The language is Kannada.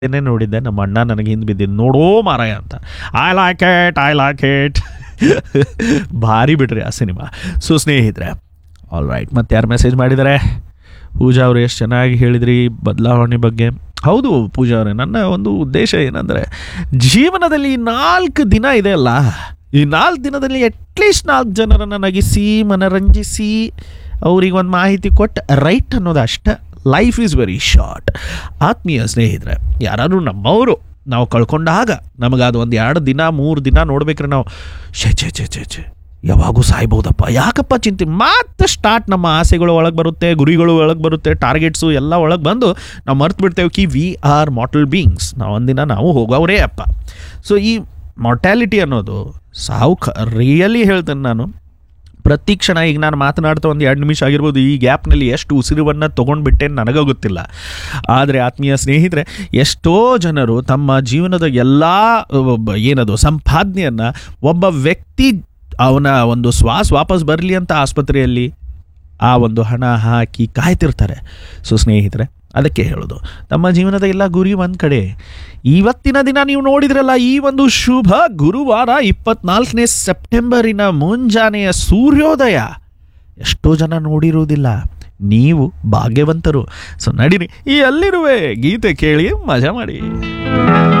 ಏನೇ ನೋಡಿದ್ದೆ ನಮ್ಮ ಅಣ್ಣ ನನಗೆ ಹಿಂದೆ ಬಿದ್ದಿದ್ದು ನೋಡೋ ಮಾರಾಯ ಅಂತ I lock it I lock it ಭಾರಿ ಬಿಡ್ರಿ ಆ ಸಿನಿಮಾ ಸೊ ಸ್ನೇಹಿತರೆ ಆಲ್ ರೈಟ್ ಮತ್ತೆ ಯಾರು ಮೆಸೇಜ್ ಮಾಡಿದ್ದಾರೆ ಪೂಜಾ ಅವರು ಎಷ್ಟು ಚೆನ್ನಾಗಿ ಹೇಳಿದ್ರಿ ಬದಲಾವಣೆ ಬಗ್ಗೆ ಹೌದು ಪೂಜಾ ಅವರೇ ನನ್ನ ಒಂದು ಉದ್ದೇಶ ಏನಂದರೆ ಜೀವನದಲ್ಲಿ ಈ ನಾಲ್ಕು ದಿನ ಇದೆ ಅಲ್ಲ ಈ ನಾಲ್ಕು ದಿನದಲ್ಲಿ ಅಟ್ಲೀಸ್ಟ್ ನಾಲ್ಕು ಜನರನ್ನು ನಗಿಸಿ ಮನರಂಜಿಸಿ ಅವ್ರಿಗೆ ಒಂದು ಮಾಹಿತಿ ಕೊಟ್ಟು ರೈಟ್ ಅನ್ನೋದು ಅಷ್ಟೇ ಲೈಫ್ ಈಸ್ ವೆರಿ ಶಾರ್ಟ್ ಆತ್ಮೀಯ ಸ್ನೇಹಿತರೆ ಯಾರಾದರೂ ನಮ್ಮವರು ನಾವು ಕಳ್ಕೊಂಡಾಗ ನಮಗದು ಒಂದು ಎರಡು ದಿನ ಮೂರು ದಿನ ನೋಡ್ಬೇಕ್ರೆ ನಾವು ಛೇ ಛೇ ಛೇ ಛೇ ಛೇ ಯಾವಾಗೂ ಸಾಯ್ಬೋದಪ್ಪ ಯಾಕಪ್ಪ ಚಿಂತೆ ಮತ್ತೆ ಸ್ಟಾರ್ಟ್ ನಮ್ಮ ಆಸೆಗಳು ಒಳಗೆ ಬರುತ್ತೆ ಗುರಿಗಳು ಒಳಗೆ ಬರುತ್ತೆ ಟಾರ್ಗೆಟ್ಸು ಎಲ್ಲ ಒಳಗೆ ಬಂದು ನಾವು ಮರ್ತು ಬಿಡ್ತೇವೆ ಕಿ ವಿ ಆರ್ ಮಾಟಲ್ ಬೀಯಿಂಗ್ಸ್ ನಾವು ಒಂದಿನ ನಾವು ಹೋಗೋವರೇ ಅಪ್ಪ ಸೊ ಈ ಮಾರ್ಟ್ಯಾಲಿಟಿ ಅನ್ನೋದು ಸಾವು ಕ ರಿಯಲಿ ಹೇಳ್ತೇನೆ ನಾನು ಪ್ರತಿ ಕ್ಷಣ ಈಗ ನಾನು ಮಾತನಾಡ್ತಾ ಒಂದು ಎರಡು ನಿಮಿಷ ಆಗಿರ್ಬೋದು ಈ ಗ್ಯಾಪ್ನಲ್ಲಿ ಎಷ್ಟು ಉಸಿರುವನ್ನು ತೊಗೊಂಡ್ಬಿಟ್ಟೆ ನನಗೆ ಗೊತ್ತಿಲ್ಲ ಆದರೆ ಆತ್ಮೀಯ ಸ್ನೇಹಿತರೆ ಎಷ್ಟೋ ಜನರು ತಮ್ಮ ಜೀವನದ ಎಲ್ಲ ಏನದು ಸಂಪಾದನೆಯನ್ನು ಒಬ್ಬ ವ್ಯಕ್ತಿ ಅವನ ಒಂದು ಶ್ವಾಸ ವಾಪಸ್ ಬರಲಿ ಅಂತ ಆಸ್ಪತ್ರೆಯಲ್ಲಿ ಆ ಒಂದು ಹಣ ಹಾಕಿ ಕಾಯ್ತಿರ್ತಾರೆ ಸೊ ಸ್ನೇಹಿತರೆ ಅದಕ್ಕೆ ಹೇಳೋದು ನಮ್ಮ ಜೀವನದ ಎಲ್ಲ ಗುರಿ ಒಂದು ಕಡೆ ಇವತ್ತಿನ ದಿನ ನೀವು ನೋಡಿದ್ರಲ್ಲ ಈ ಒಂದು ಶುಭ ಗುರುವಾರ ಇಪ್ಪತ್ನಾಲ್ಕನೇ ಸೆಪ್ಟೆಂಬರಿನ ಮುಂಜಾನೆಯ ಸೂರ್ಯೋದಯ ಎಷ್ಟೋ ಜನ ನೋಡಿರುವುದಿಲ್ಲ ನೀವು ಭಾಗ್ಯವಂತರು ಸೊ ನಡೀರಿ ಈ ಅಲ್ಲಿರುವೆ ಗೀತೆ ಕೇಳಿ ಮಜಾ ಮಾಡಿ